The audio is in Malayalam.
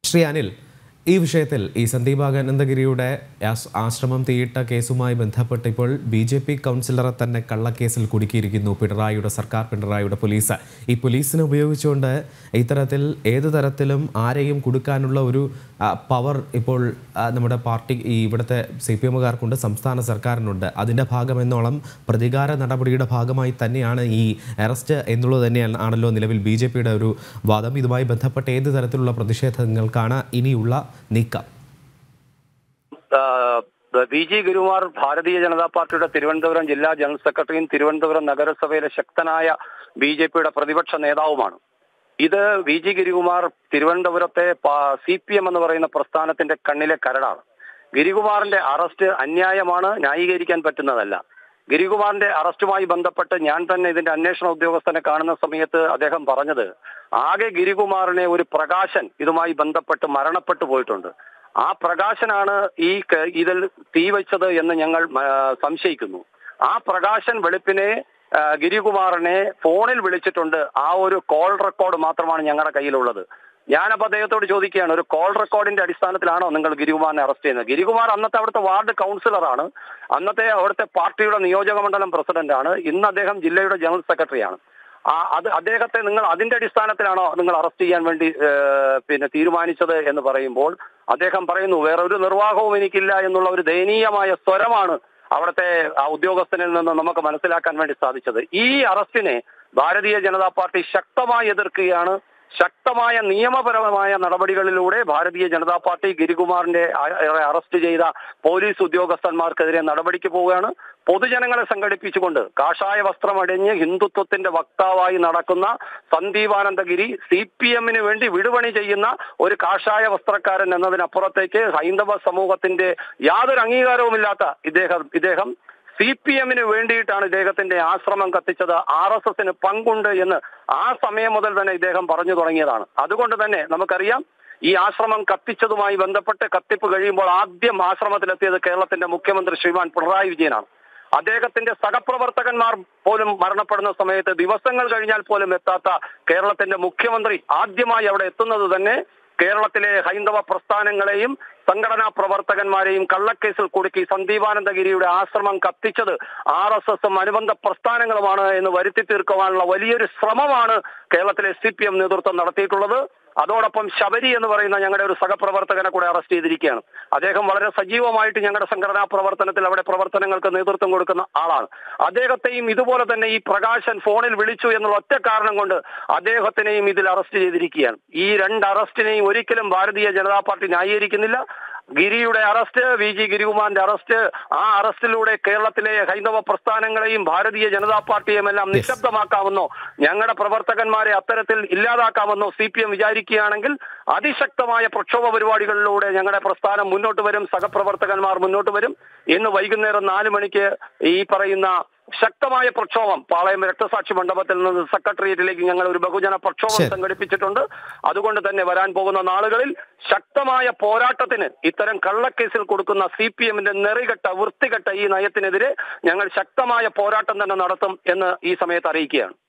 ശ്രീ അനിൽ ഈ വിഷയത്തിൽ ഈ സന്ദീപ് ആനന്ദഗിരിയുടെ ആസ്- ആശ്രമം തീയിട്ട കേസുമായി ബന്ധപ്പെട്ട് ഇപ്പോൾ ബി ജെ പി കൗൺസിലറെ തന്നെ കള്ളക്കേസിൽ കുടുക്കിയിരിക്കുന്നു പിണറായിയുടെ സർക്കാർ പിണറായിയുടെ പോലീസ് ഈ പോലീസിനെ ഉപയോഗിച്ചുകൊണ്ട് ഇത്തരത്തിൽ ഏത് തരത്തിലും ആരെയും കൊടുക്കാനുള്ള ഒരു ആ, പവർ ഇപ്പോൾ ആ, നമ്മുടെ പാർട്ടി ഈ ഇവിടുത്തെ സി പി എമ്മുകാർക്കുണ്ട് സംസ്ഥാന സർക്കാരിനുണ്ട് അതിൻ്റെ ഭാഗമെന്നോളം പ്രതികാര നടപടിയുടെ ഭാഗമായി തന്നെയാണ് ഈ അറസ്റ്റ് എന്നുള്ളത് തന്നെയാണ് ആണല്ലോ നിലവിൽ ബി ജെ പിയുടെ ഒരു വാദം ഇതുമായി ബന്ധപ്പെട്ട് ഏത് തരത്തിലുള്ള പ്രതിഷേധങ്ങൾക്കാണ് ഇനിയുള്ള നീക്കം വി ജി ഗുരുമാർ ഭാരതീയ ജനതാ പാർട്ടിയുടെ തിരുവനന്തപുരം ജില്ലാ ജനറൽ സെക്രട്ടറിയും തിരുവനന്തപുരം നഗരസഭയിലെ ശക്തനായ ബി ജെ പിയുടെ പ്രതിപക്ഷ നേതാവുമാണ് ഇത് വി ജി ഗിരികുമാർ തിരുവനന്തപുരത്തെ സി പി എം എന്ന് പറയുന്ന പ്രസ്ഥാനത്തിന്റെ കണ്ണിലെ കരടാണ് ഗിരികുമാറിന്റെ അറസ്റ്റ് അന്യായമാണ് ന്യായീകരിക്കാൻ പറ്റുന്നതല്ല ഗിരികുമാറിന്റെ അറസ്റ്റുമായി ബന്ധപ്പെട്ട് ഞാൻ തന്നെ ഇതിന്റെ അന്വേഷണ ഉദ്യോഗസ്ഥനെ കാണുന്ന സമയത്ത് അദ്ദേഹം പറഞ്ഞത് ആകെ ഗിരികുമാറിനെ ഒരു പ്രകാശൻ ഇതുമായി ബന്ധപ്പെട്ട് മരണപ്പെട്ടു പോയിട്ടുണ്ട് ആ പ്രകാശനാണ് ഈ ക- ഇതിൽ തീ വെച്ചത് എന്ന് ഞങ്ങൾ ആ, സംശയിക്കുന്നു ആ പ്രകാശൻ വെളുപ്പിനെ ആ, ഗിരികുമാറിനെ ഫോണിൽ വിളിച്ചിട്ടുണ്ട് ആ ഒരു കോൾ റെക്കോർഡ് മാത്രമാണ് ഞങ്ങളുടെ കയ്യിലുള്ളത് ഞാനപ്പോ അദ്ദേഹത്തോട് ചോദിക്കുകയാണ് ഒരു കോൾ റെക്കോർഡിന്റെ അടിസ്ഥാനത്തിലാണോ നിങ്ങൾ ഗിരികുമാറിനെ അറസ്റ്റ് ചെയ്യുന്നത് ഗിരികുമാർ അന്നത്തെ അവിടുത്തെ വാർഡ് കൗൺസിലറാണ് അന്നത്തെ അവിടുത്തെ പാർട്ടിയുടെ നിയോജക മണ്ഡലം പ്രസിഡന്റാണ് ഇന്ന് അദ്ദേഹം ജില്ലയുടെ ജനറൽ സെക്രട്ടറിയാണ് ആ അത് അദ്ദേഹത്തെ നിങ്ങൾ അതിന്റെ അടിസ്ഥാനത്തിലാണോ നിങ്ങൾ അറസ്റ്റ് ചെയ്യാൻ വേണ്ടി ഏഹ്, പിന്നെ തീരുമാനിച്ചത് എന്ന് പറയുമ്പോൾ അദ്ദേഹം പറയുന്നു വേറെ ഒരു നിർവാഹവും എനിക്കില്ല എന്നുള്ള ഒരു ദയനീയമായ സ്വരമാണ് അവിടുത്തെ ആ ഉദ്യോഗസ്ഥനിൽ നിന്ന് നമുക്ക് മനസ്സിലാക്കാൻ വേണ്ടി സാധിച്ചത് ഈ അറസ്റ്റിനെ ഭാരതീയ ജനതാ പാർട്ടി ശക്തമായി എതിർക്കുകയാണ് ശക്തമായ നിയമപരമായ നടപടികളിലൂടെ ഭാരതീയ ജനതാ പാർട്ടി ഗിരികുമാറിന്റെ അ- അറസ്റ്റ് ചെയ്ത പോലീസ് ഉദ്യോഗസ്ഥന്മാർക്കെതിരെ നടപടിക്ക് പോവുകയാണ് പൊതുജനങ്ങളെ സംഘടിപ്പിച്ചുകൊണ്ട് കാഷായ വസ്ത്രമടിഞ്ഞ് ഹിന്ദുത്വത്തിന്റെ വക്താവായി നടക്കുന്ന സന്ദീപാനന്ദഗിരി സി പി എമ്മിന് വേണ്ടി വിടുപണി ചെയ്യുന്ന ഒരു കാഷായ വസ്ത്രക്കാരൻ എന്നതിനപ്പുറത്തേക്ക് ഹൈന്ദവ സമൂഹത്തിന്റെ യാതൊരു അംഗീകാരവുമില്ലാത്ത ഇദ്ദേഹം ഇദ്ദേഹം സി പി എമ്മിന് വേണ്ടിയിട്ടാണ് ഇദ്ദേഹത്തിന്റെ ആശ്രമം കത്തിച്ചത് ആർ എസ് എസിന് പങ്കുണ്ട് എന്ന് ആ സമയം മുതൽ തന്നെ ഇദ്ദേഹം പറഞ്ഞു തുടങ്ങിയതാണ് അതുകൊണ്ട് തന്നെ നമുക്കറിയാം ഈ ആശ്രമം കത്തിച്ചതുമായി ബന്ധപ്പെട്ട് കത്തിപ്പ് കഴിയുമ്പോൾ ആദ്യം ആശ്രമത്തിലെത്തിയത് കേരളത്തിന്റെ മുഖ്യമന്ത്രി ശ്രീമാൻ പിണറായി വിജയനാണ് അദ്ദേഹത്തിന്റെ സഹപ്രവർത്തകന്മാർ പോലും മരണപ്പെടുന്ന സമയത്ത് ദിവസങ്ങൾ കഴിഞ്ഞാൽ പോലും എത്താത്ത കേരളത്തിന്റെ മുഖ്യമന്ത്രി ആദ്യമായി അവിടെ എത്തുന്നത് തന്നെ കേരളത്തിലെ ഹൈന്ദവ പ്രസ്ഥാനങ്ങളെയും സംഘടനാ പ്രവർത്തകന്മാരെയും കള്ളക്കേസിൽ കുടുക്കി സന്ദീപാനന്ദഗിരിയുടെ ആശ്രമം കത്തിച്ചത് ആർ എസ് എസും അനുബന്ധ പ്രസ്ഥാനങ്ങളുമാണ് എന്ന് വരുത്തി തീർക്കുവാനുള്ള വലിയൊരു ശ്രമമാണ് കേരളത്തിലെ സി പി എം നേതൃത്വം നടത്തിയിട്ടുള്ളത് അതോടൊപ്പം ശബരി എന്ന് പറയുന്ന ഞങ്ങളുടെ ഒരു സഹപ്രവർത്തകനെ കൂടെ അറസ്റ്റ് ചെയ്തിരിക്കുകയാണ് അദ്ദേഹം വളരെ സജീവമായിട്ട് ഞങ്ങളുടെ സംഘടനാ പ്രവർത്തനത്തിൽ അവിടെ പ്രവർത്തനങ്ങൾക്ക് നേതൃത്വം കൊടുക്കുന്ന ആളാണ് അദ്ദേഹത്തെയും ഇതുപോലെ തന്നെ ഈ പ്രകാശൻ ഫോണിൽ വിളിച്ചു എന്നുള്ള ഒറ്റ കാരണം കൊണ്ട് അദ്ദേഹത്തിനെയും ഇതിൽ അറസ്റ്റ് ചെയ്തിരിക്കുകയാണ് ഈ രണ്ട് അറസ്റ്റിനെയും ഒരിക്കലും ഭാരതീയ ജനതാ പാർട്ടി ന്യായീകരിക്കുന്നില്ല ഗിരിയുടെ അറസ്റ്റ് വി ജി ഗിരികുമാറിന്റെ അറസ്റ്റ് ആ അറസ്റ്റിലൂടെ കേരളത്തിലെ ഹൈന്ദവ പ്രസ്ഥാനങ്ങളെയും ഭാരതീയ ജനതാ പാർട്ടിയും എല്ലാം നിശബ്ദമാക്കാമെന്നോ ഞങ്ങളുടെ പ്രവർത്തകന്മാരെ അത്തരത്തിൽ ഇല്ലാതാക്കാമെന്നോ സി പി എം വിചാരിക്കുകയാണെങ്കിൽ അതിശക്തമായ പ്രക്ഷോഭ പരിപാടികളിലൂടെ ഞങ്ങളുടെ പ്രസ്ഥാനം മുന്നോട്ട് വരും സഹപ്രവർത്തകന്മാർ മുന്നോട്ട് വരും ഇന്ന് വൈകുന്നേരം നാല് മണിക്ക് ഈ പറയുന്ന ശക്തമായ പ്രക്ഷോഭം പാളയം രക്തസാക്ഷി മണ്ഡപത്തിൽ നിന്ന് സെക്രട്ടേറിയറ്റിലേക്ക് ഞങ്ങൾ ഒരു ബഹുജന പ്രക്ഷോഭം ശരി. സംഘടിപ്പിച്ചിട്ടുണ്ട് അതുകൊണ്ട് തന്നെ വരാൻ പോകുന്ന നാളുകളിൽ ശക്തമായ പോരാട്ടത്തിന് ഇത്തരം കള്ളക്കേസിൽ കൊടുക്കുന്ന സി പി എമ്മിന്റെ നെറികെട്ട വൃത്തികെട്ട ഈ നയത്തിനെതിരെ ഞങ്ങൾ ശക്തമായ പോരാട്ടം തന്നെ നടത്തും എന്ന് ഈ സമയത്ത് അറിയിക്കുകയാണ്